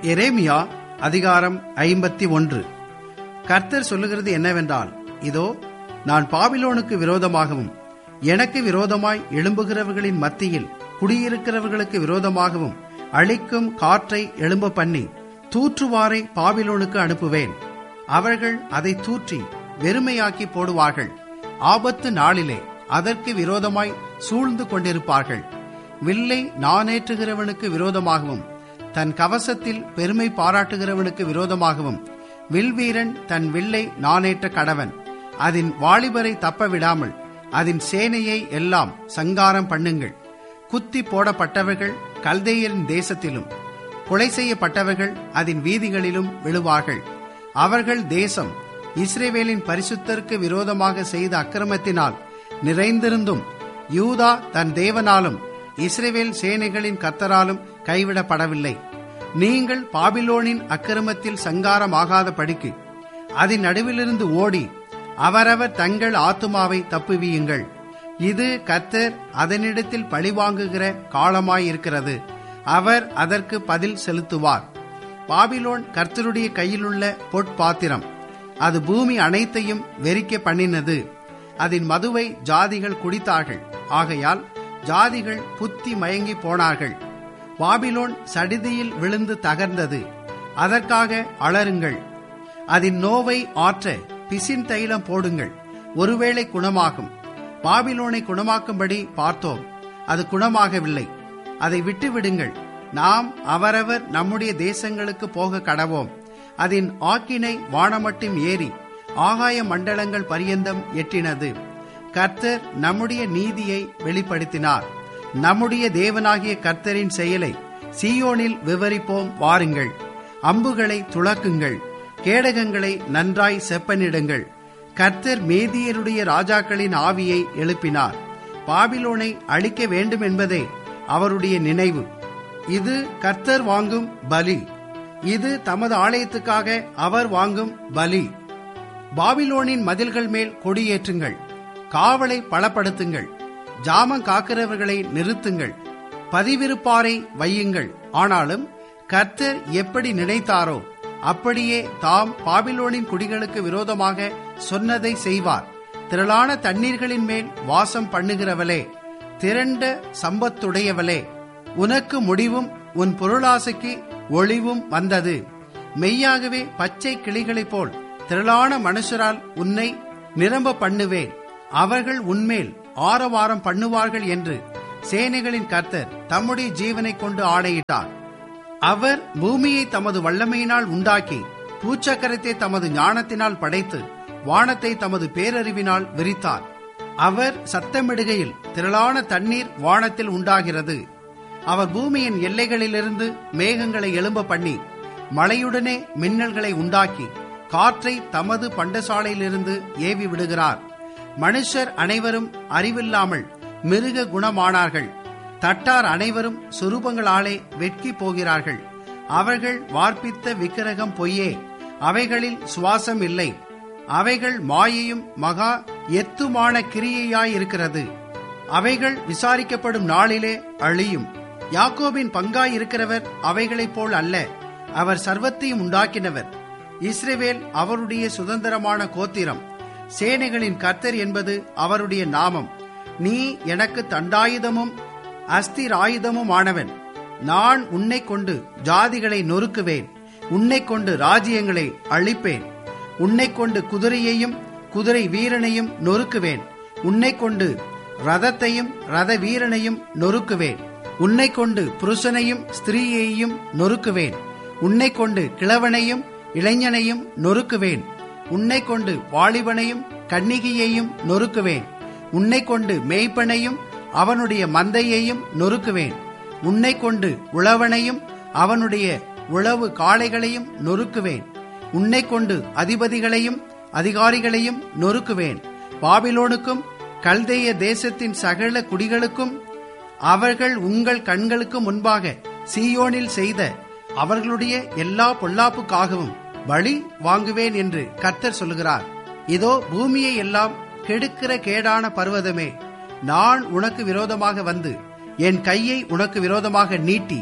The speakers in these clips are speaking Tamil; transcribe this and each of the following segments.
எரேமியா அதிகாரம் ஐம்பத்தி ஒன்று கர்த்தர் சொல்லுகிறது என்னவென்றால் இதோ நான் பாபிலோனுக்கு விரோதமாகவும் எனக்கு விரோதமாய் எழும்புகிறவர்களின் மத்தியில் குடியிருக்கிறவர்களுக்கு விரோதமாகவும் அழிக்கும் காற்றை எழும்ப பண்ணி தூற்றுவாரை பாபிலோனுக்கு அனுப்புவேன் அவர்கள் அதை தூற்றி வெறுமையாக்கி போடுவார்கள் ஆபத்து நாளிலே அதற்கு விரோதமாய் சூழ்ந்து கொண்டிருப்பார்கள் வில்லை நானேற்றுகிறவனுக்கு விரோதமாகவும் தன் கவசத்தில் பெருமை பாராட்டுகிறவனுக்கு விரோதமாகவும் வில்வீரன் தன் வில்லை நானேற்ற கடவன் அதன் வாலிபரை தப்ப விடாமல் அதன் சேனையை எல்லாம் சங்காரம் பண்ணுங்கள் குத்தி போடப்பட்டவர்கள் கல்தேயரின் தேசத்திலும் கொலை செய்யப்பட்டவர்கள் அதன் வீதிகளிலும் விழுவார்கள் அவர்கள் தேசம் இஸ்ரேவேலின் பரிசுத்தருக்கு விரோதமாக செய்த அக்கிரமத்தினால் நிறைந்திருந்தும் யூதா தன் தேவனாலும் இஸ்ரேவேல் சேனைகளின் கத்தராலும் கைவிடப்படவில்லை நீங்கள் பாபிலோனின் அக்கிரமத்தில் சங்காரமாகாத படிக்கு அதன் நடுவிலிருந்து ஓடி அவரவர் தங்கள் ஆத்துமாவை தப்புவியுங்கள் இது கத்தர் அதனிடத்தில் பழிவாங்குகிற காலமாயிருக்கிறது அவர் அதற்கு பதில் செலுத்துவார் பாபிலோன் கர்த்தருடைய கையிலுள்ள பொற்பாத்திரம் அது பூமி அனைத்தையும் வெறிக்க பண்ணினது அதன் மதுவை ஜாதிகள் குடித்தார்கள் ஆகையால் ஜாதிகள் புத்தி மயங்கி போனார்கள் பாபிலோன் சடிதியில் விழுந்து தகர்ந்தது அதற்காக அலறுங்கள் அதன் நோவை ஆற்ற பிசின் தைலம் போடுங்கள் ஒருவேளை குணமாகும் பாபிலோனை குணமாக்கும்படி பார்த்தோம் அது குணமாகவில்லை அதை விட்டு விடுங்கள் நாம் அவரவர் நம்முடைய தேசங்களுக்கு போக கடவோம் அதன் ஆக்கினை வானமட்டும் ஏறி ஆகாய மண்டலங்கள் பரியந்தம் எட்டினது கர்த்தர் நம்முடைய நீதியை வெளிப்படுத்தினார் நம்முடைய தேவனாகிய கர்த்தரின் செயலை சீயோனில் விவரிப்போம் வாருங்கள் அம்புகளை துளக்குங்கள் கேடகங்களை நன்றாய் செப்பனிடுங்கள் கர்த்தர் மேதியருடைய ராஜாக்களின் ஆவியை எழுப்பினார் பாபிலோனை அழிக்க வேண்டும் என்பதே அவருடைய நினைவு இது கர்த்தர் வாங்கும் பலி இது தமது ஆலயத்துக்காக அவர் வாங்கும் பலி பாபிலோனின் மதில்கள் மேல் கொடியேற்றுங்கள் காவலை பலப்படுத்துங்கள் ஜாமம் காக்கிறவர்களை நிறுத்துங்கள் பதிவிருப்பாரை வையுங்கள் ஆனாலும் கர்த்தர் எப்படி நினைத்தாரோ அப்படியே தாம் பாபிலோனின் குடிகளுக்கு விரோதமாக சொன்னதை செய்வார் திரளான தண்ணீர்களின் மேல் வாசம் பண்ணுகிறவளே திரண்ட சம்பத்துடையவளே உனக்கு முடிவும் உன் பொருளாசைக்கு ஒளிவும் வந்தது மெய்யாகவே பச்சை கிளிகளைப் போல் திரளான மனுஷரால் உன்னை நிரம்ப பண்ணுவேன் அவர்கள் உன்மேல் ஆரவாரம் பண்ணுவார்கள் என்று சேனைகளின் கர்த்தர் தம்முடைய ஜீவனை கொண்டு ஆணையிட்டார் அவர் பூமியை தமது வல்லமையினால் உண்டாக்கி பூச்சக்கரத்தை தமது ஞானத்தினால் படைத்து வானத்தை தமது பேரறிவினால் விரித்தார் அவர் சத்தமிடுகையில் திரளான தண்ணீர் வானத்தில் உண்டாகிறது அவர் பூமியின் எல்லைகளிலிருந்து மேகங்களை எழும்ப பண்ணி மழையுடனே மின்னல்களை உண்டாக்கி காற்றை தமது பண்டசாலையிலிருந்து ஏவி விடுகிறார் மனுஷர் அனைவரும் அறிவில்லாமல் மிருக குணமானார்கள் தட்டார் அனைவரும் சுரூபங்களாலே வெட்கி போகிறார்கள் அவர்கள் வார்ப்பித்த விக்கிரகம் பொய்யே அவைகளில் சுவாசம் இல்லை அவைகள் மாயையும் மகா எத்துமான கிரியையாயிருக்கிறது அவைகள் விசாரிக்கப்படும் நாளிலே அழியும் யாக்கோபின் பங்காய் இருக்கிறவர் அவைகளைப் போல் அல்ல அவர் சர்வத்தையும் உண்டாக்கினவர் இஸ்ரேவேல் அவருடைய சுதந்திரமான கோத்திரம் சேனைகளின் கர்த்தர் என்பது அவருடைய நாமம் நீ எனக்கு தண்டாயுதமும் அஸ்திராயுதமும் ஆனவன் நான் உன்னை கொண்டு ஜாதிகளை நொறுக்குவேன் உன்னை கொண்டு ராஜ்யங்களை அழிப்பேன் உன்னை கொண்டு குதிரையையும் குதிரை வீரனையும் நொறுக்குவேன் உன்னை கொண்டு ரதத்தையும் ரத வீரனையும் நொறுக்குவேன் உன்னை கொண்டு புருஷனையும் ஸ்திரீயையும் நொறுக்குவேன் உன்னை கொண்டு கிழவனையும் இளைஞனையும் நொறுக்குவேன் உன்னை கொண்டு வாலிபனையும் கன்னிகையையும் நொறுக்குவேன் உன்னை கொண்டு மேய்ப்பனையும் அவனுடைய மந்தையையும் நொறுக்குவேன் உன்னை கொண்டு உழவனையும் அவனுடைய உழவு காளைகளையும் நொறுக்குவேன் உன்னை கொண்டு அதிபதிகளையும் அதிகாரிகளையும் நொறுக்குவேன் பாபிலோனுக்கும் கல்தேய தேசத்தின் சகல குடிகளுக்கும் அவர்கள் உங்கள் கண்களுக்கு முன்பாக சீயோனில் செய்த அவர்களுடைய எல்லா பொல்லாப்புக்காகவும் வழி வாங்குவேன் என்று கர்த்தர் சொல்லுகிறார் இதோ பூமியை எல்லாம் கெடுக்கிற கேடான பர்வதமே நான் உனக்கு விரோதமாக வந்து என் கையை உனக்கு விரோதமாக நீட்டி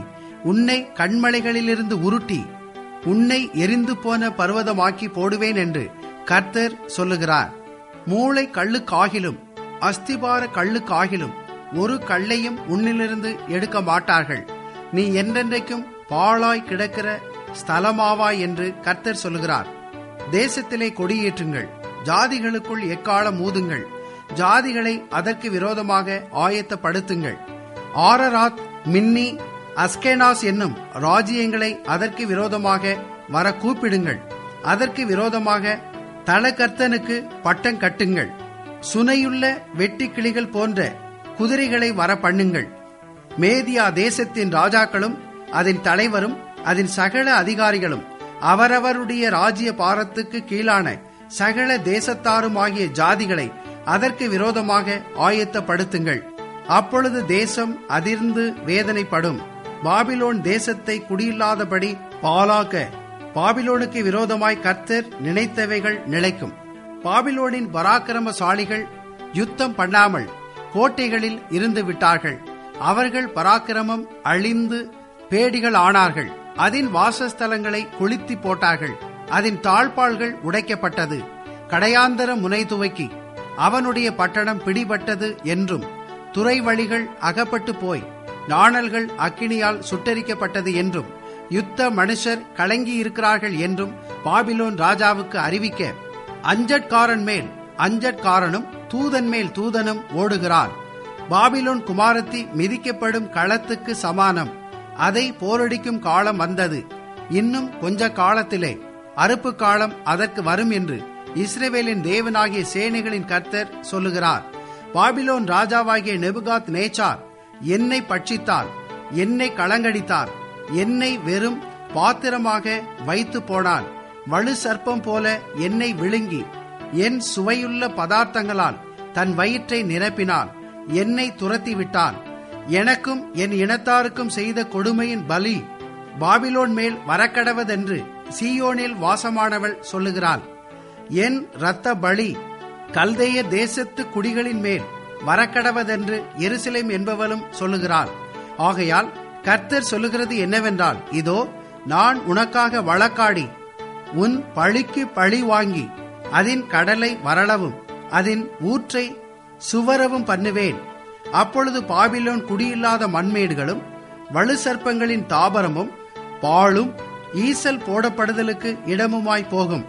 உன்னை கண்மலைகளிலிருந்து உருட்டி உன்னை எரிந்து போன பர்வதமாக்கி போடுவேன் என்று கர்த்தர் சொல்லுகிறார் மூளை கல்லுக்காகிலும் அஸ்திபார கல்லுக்காகிலும் ஒரு கல்லையும் உன்னிலிருந்து எடுக்க மாட்டார்கள் நீ என்றென்றைக்கும் பாழாய் கிடக்கிற ஸ்தலமாவாய் என்று கர்த்தர் சொல்லுகிறார் தேசத்திலே கொடியேற்றுங்கள் ஜாதிகளுக்குள் எக்காலம் ஊதுங்கள் ஜாதிகளை அதற்கு விரோதமாக ஆயத்தப்படுத்துங்கள் ஆரராத் மின்னி அஸ்கேனாஸ் என்னும் ராஜ்யங்களை அதற்கு விரோதமாக வர கூப்பிடுங்கள் அதற்கு விரோதமாக தலகர்த்தனுக்கு பட்டம் கட்டுங்கள் சுனையுள்ள வெட்டி கிளிகள் போன்ற குதிரைகளை வர பண்ணுங்கள் மேதியா தேசத்தின் ராஜாக்களும் அதன் தலைவரும் அதன் சகல அதிகாரிகளும் அவரவருடைய ராஜ்ய பாரத்துக்கு கீழான சகல தேசத்தாருமாகிய ஜாதிகளை அதற்கு விரோதமாக ஆயத்தப்படுத்துங்கள் அப்பொழுது தேசம் அதிர்ந்து வேதனைப்படும் பாபிலோன் தேசத்தை குடியில்லாதபடி பாலாக்க பாபிலோனுக்கு விரோதமாய் கர்த்தர் நினைத்தவைகள் நிலைக்கும் பாபிலோனின் பராக்கிரமசாலிகள் யுத்தம் பண்ணாமல் கோட்டைகளில் இருந்து விட்டார்கள் அவர்கள் பராக்கிரமம் அழிந்து பேடிகள் ஆனார்கள் அதன் வாசஸ்தலங்களை கொளுத்தி போட்டார்கள் அதன் தாழ்பாள்கள் உடைக்கப்பட்டது கடையாந்தர முனை துவக்கி அவனுடைய பட்டணம் பிடிபட்டது என்றும் துறை வழிகள் அகப்பட்டு போய் நாணல்கள் அக்கினியால் சுட்டரிக்கப்பட்டது என்றும் யுத்த மனுஷர் கலங்கி இருக்கிறார்கள் என்றும் பாபிலோன் ராஜாவுக்கு அறிவிக்க அஞ்சட்காரன் மேல் அஞ்சட்காரனும் தூதன் மேல் தூதனும் ஓடுகிறான் பாபிலோன் குமாரத்தி மிதிக்கப்படும் களத்துக்கு சமானம் அதை போரடிக்கும் காலம் வந்தது இன்னும் கொஞ்ச காலத்திலே அறுப்பு காலம் அதற்கு வரும் என்று இஸ்ரேவேலின் தேவனாகிய சேனைகளின் கர்த்தர் சொல்லுகிறார் பாபிலோன் ராஜாவாகிய நெபுகாத் நேச்சார் என்னை பட்சித்தார் என்னை களங்கடித்தார் என்னை வெறும் பாத்திரமாக வைத்து போனான் வலு சர்ப்பம் போல என்னை விழுங்கி என் சுவையுள்ள பதார்த்தங்களால் தன் வயிற்றை நிரப்பினான் என்னை துரத்தி விட்டான் எனக்கும் என் இனத்தாருக்கும் செய்த கொடுமையின் பலி பாபிலோன் மேல் வரக்கடவதென்று சீயோனில் வாசமானவள் சொல்லுகிறாள் என் இரத்த பலி கல்தேய தேசத்து குடிகளின் மேல் வரக்கடவதென்று எருசலேம் என்பவளும் சொல்லுகிறாள் ஆகையால் கர்த்தர் சொல்லுகிறது என்னவென்றால் இதோ நான் உனக்காக வழக்காடி உன் பழிக்கு பழி வாங்கி அதன் கடலை வரளவும் அதன் ஊற்றை சுவரவும் பண்ணுவேன் அப்பொழுது பாபிலோன் குடியில்லாத மண்மேடுகளும் வலு சர்ப்பங்களின் தாபரமும் பாழும் ஈசல் போடப்படுதலுக்கு இடமுமாய் போகும்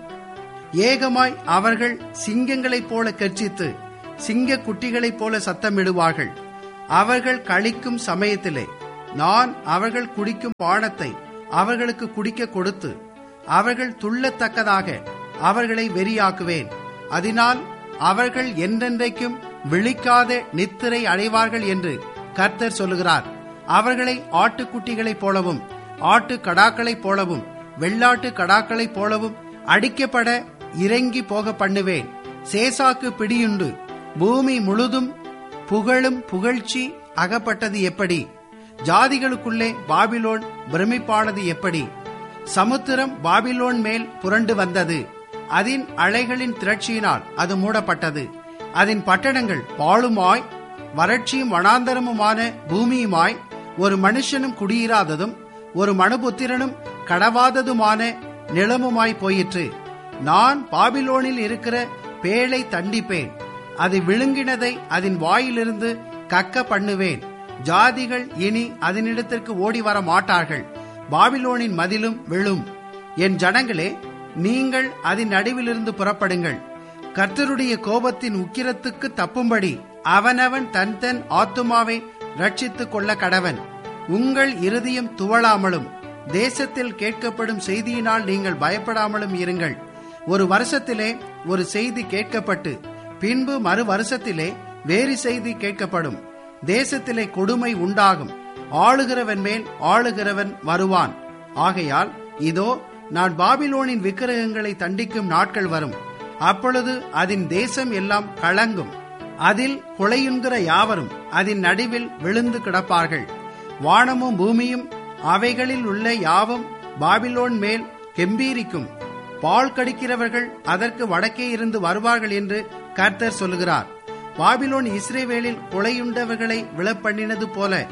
ஏகமாய் அவர்கள் சிங்கங்களைப் போல கர்ச்சித்து சிங்க குட்டிகளைப் போல சத்தமிடுவார்கள் அவர்கள் கழிக்கும் சமயத்திலே நான் அவர்கள் குடிக்கும் பானத்தை அவர்களுக்கு குடிக்க கொடுத்து அவர்கள் துள்ளத்தக்கதாக அவர்களை வெறியாக்குவேன் அதனால் அவர்கள் என்றென்றைக்கும் விழிக்காத நித்திரை அடைவார்கள் என்று கர்த்தர் சொல்லுகிறார் அவர்களை ஆட்டுக்குட்டிகளைப் போலவும் ஆட்டு கடாக்களைப் போலவும் வெள்ளாட்டு கடாக்களைப் போலவும் அடிக்கப்பட இறங்கி போக பண்ணுவேன் சேசாக்கு பிடியுண்டு பூமி முழுதும் புகழும் புகழ்ச்சி அகப்பட்டது எப்படி ஜாதிகளுக்குள்ளே பாபிலோன் பிரமிப்பானது எப்படி சமுத்திரம் பாபிலோன் மேல் புரண்டு வந்தது அதன் அலைகளின் திரட்சியினால் அது மூடப்பட்டது அதன் பட்டணங்கள் பாழுமாய் வறட்சியும் வனாந்தரமுமான பூமியுமாய் ஒரு மனுஷனும் குடியிராததும் ஒரு மனுபுத்திரனும் கடவாததுமான நிலமுமாய் போயிற்று நான் பாபிலோனில் இருக்கிற பேழை தண்டிப்பேன் அது விழுங்கினதை அதன் வாயிலிருந்து கக்க பண்ணுவேன் ஜாதிகள் இனி அதனிடத்திற்கு ஓடி வர மாட்டார்கள் பாபிலோனின் மதிலும் விழும் என் ஜனங்களே நீங்கள் அதன் நடுவிலிருந்து புறப்படுங்கள் கர்த்தருடைய கோபத்தின் உக்கிரத்துக்கு தப்பும்படி அவனவன் தன் தன் ஆத்துமாவை ரட்சித்துக் கொள்ள கடவன் உங்கள் இருதயம் துவளாமலும் தேசத்தில் கேட்கப்படும் செய்தியினால் நீங்கள் பயப்படாமலும் இருங்கள் ஒரு வருஷத்திலே ஒரு செய்தி கேட்கப்பட்டு பின்பு மறு வருஷத்திலே வேறு செய்தி கேட்கப்படும் தேசத்திலே கொடுமை உண்டாகும் ஆளுகிறவன் மேல் ஆளுகிறவன் வருவான் ஆகையால் இதோ நான் பாபிலோனின் விக்கிரகங்களை தண்டிக்கும் நாட்கள் வரும் அப்பொழுது அதன் தேசம் எல்லாம் கலங்கும் அதில் கொலையுண்கிற யாவரும் அதன் நடுவில் விழுந்து கிடப்பார்கள் வானமும் பூமியும் அவைகளில் உள்ள யாவும் பாபிலோன் மேல் கெம்பீரிக்கும் பால் கடிக்கிறவர்கள் அதற்கு வடக்கே இருந்து வருவார்கள் என்று கர்த்தர் சொல்லுகிறார் பாபிலோன் இஸ்ரேவேலில் கொலையுண்டவர்களை விழப்பண்ணினது போல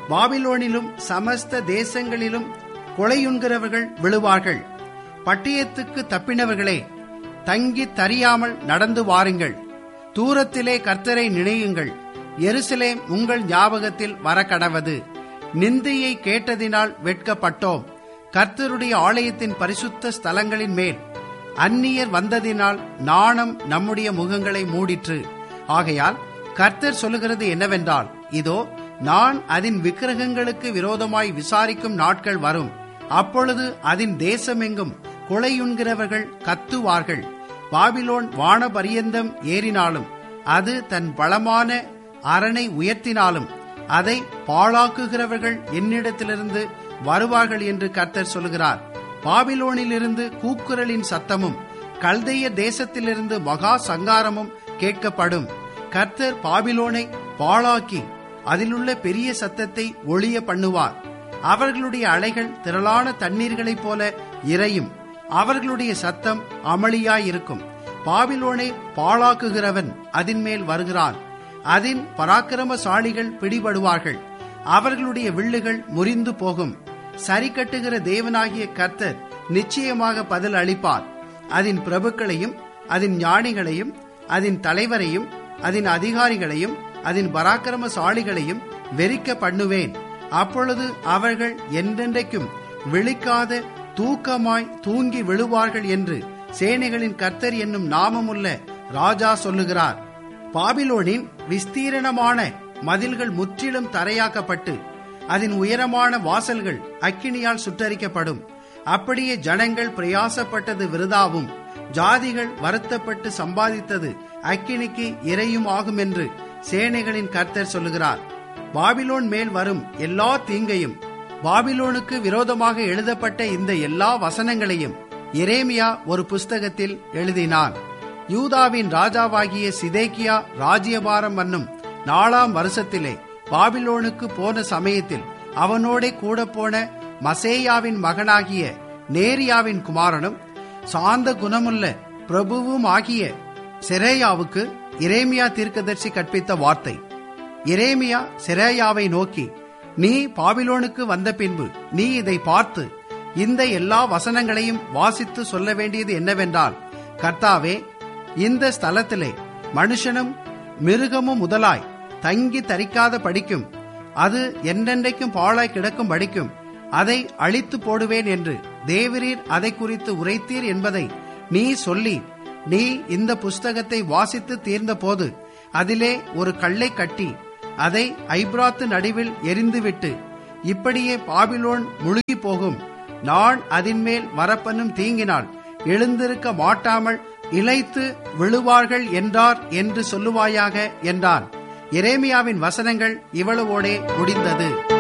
பாபிலோனிலும் சமஸ்த தேசங்களிலும் கொலையுண்கிறவர்கள் விழுவார்கள் பட்டயத்துக்கு தப்பினவர்களே தங்கி தறியாமல் நடந்து வாருங்கள் தூரத்திலே கர்த்தரை நினையுங்கள் எருசலேம் உங்கள் ஞாபகத்தில் வரக்கடவது நிந்தையை கேட்டதினால் வெட்கப்பட்டோம் கர்த்தருடைய ஆலயத்தின் பரிசுத்த ஸ்தலங்களின் மேல் அந்நியர் வந்ததினால் நாணம் நம்முடைய முகங்களை மூடிற்று ஆகையால் கர்த்தர் சொல்லுகிறது என்னவென்றால் இதோ நான் அதன் விக்கிரகங்களுக்கு விரோதமாய் விசாரிக்கும் நாட்கள் வரும் அப்பொழுது அதன் தேசமெங்கும் கொலையுண்கிறவர்கள் கத்துவார்கள் பாபிலோன் வானபரியந்தம் ஏறினாலும் அது தன் பலமான அரணை உயர்த்தினாலும் அதை பாழாக்குகிறவர்கள் என்னிடத்திலிருந்து வருவார்கள் என்று கர்த்தர் சொல்கிறார் பாபிலோனிலிருந்து கூக்குரலின் சத்தமும் கல்தைய தேசத்திலிருந்து மகா சங்காரமும் கேட்கப்படும் கர்த்தர் பாபிலோனை பாழாக்கி அதிலுள்ள பெரிய சத்தத்தை ஒளிய பண்ணுவார் அவர்களுடைய அலைகள் திரளான தண்ணீர்களைப் போல இறையும் அவர்களுடைய சத்தம் அமளியாயிருக்கும் பாபிலோனை பாழாக்குகிறவன் அதன் மேல் வருகிறான் அதன் பராக்கிரமசாலிகள் பிடிபடுவார்கள் அவர்களுடைய வில்லுகள் முறிந்து போகும் சரி கட்டுகிற தேவனாகிய கர்த்தர் நிச்சயமாக பதில் அளிப்பார் அதன் பிரபுக்களையும் அதன் ஞானிகளையும் அதன் தலைவரையும் அதன் அதிகாரிகளையும் அதன் பராக்கிரமசாலிகளையும் வெறிக்க பண்ணுவேன் அப்பொழுது அவர்கள் என்றென்றைக்கும் விழிக்காத தூக்கமாய் தூங்கி விழுவார்கள் என்று சேனைகளின் கர்த்தர் என்னும் நாமமுள்ள ராஜா சொல்லுகிறார் பாபிலோனின் விஸ்தீரணமான மதில்கள் முற்றிலும் தரையாக்கப்பட்டு அதன் உயரமான வாசல்கள் அக்கினியால் சுட்டரிக்கப்படும் அப்படியே ஜனங்கள் பிரயாசப்பட்டது விருதாவும் ஜாதிகள் வருத்தப்பட்டு சம்பாதித்தது அக்கினிக்கு இறையும் ஆகும் என்று சேனைகளின் கர்த்தர் சொல்லுகிறார் பாபிலோன் மேல் வரும் எல்லா தீங்கையும் பாபிலோனுக்கு விரோதமாக எழுதப்பட்ட இந்த எல்லா வசனங்களையும் எரேமியா ஒரு புஸ்தகத்தில் எழுதினான் யூதாவின் ராஜாவாகிய சிதேக்கியா ராஜ்யபாரம் என்னும் நாலாம் வருஷத்திலே பாபிலோனுக்கு போன சமயத்தில் அவனோடே கூட போன மசேயாவின் மகனாகிய நேரியாவின் குமாரனும் சாந்த குணமுள்ள பிரபுவும் ஆகிய செரேயாவுக்கு இரேமியா தீர்க்கதர்சி கற்பித்த வார்த்தை இரேமியா செரேயாவை நோக்கி நீ பாபிலோனுக்கு வந்த பின்பு நீ இதை பார்த்து இந்த எல்லா வசனங்களையும் வாசித்து சொல்ல வேண்டியது என்னவென்றால் கர்த்தாவே இந்த ஸ்தலத்திலே மனுஷனும் மிருகமும் முதலாய் தங்கி தரிக்காத படிக்கும் அது என்றென்றைக்கும் பாழாய் கிடக்கும் படிக்கும் அதை அழித்து போடுவேன் என்று தேவரீர் அதை குறித்து உரைத்தீர் என்பதை நீ சொல்லி நீ இந்த புஸ்தகத்தை வாசித்து தீர்ந்த போது அதிலே ஒரு கல்லை கட்டி அதை ஐப்ராத்து நடுவில் எரிந்துவிட்டு இப்படியே பாபிலோன் முழுகி போகும் நான் அதன் மேல் வரப்பனும் தீங்கினால் எழுந்திருக்க மாட்டாமல் இழைத்து விழுவார்கள் என்றார் என்று சொல்லுவாயாக என்றான் எரேமியாவின் வசனங்கள் இவ்வளவோடே முடிந்தது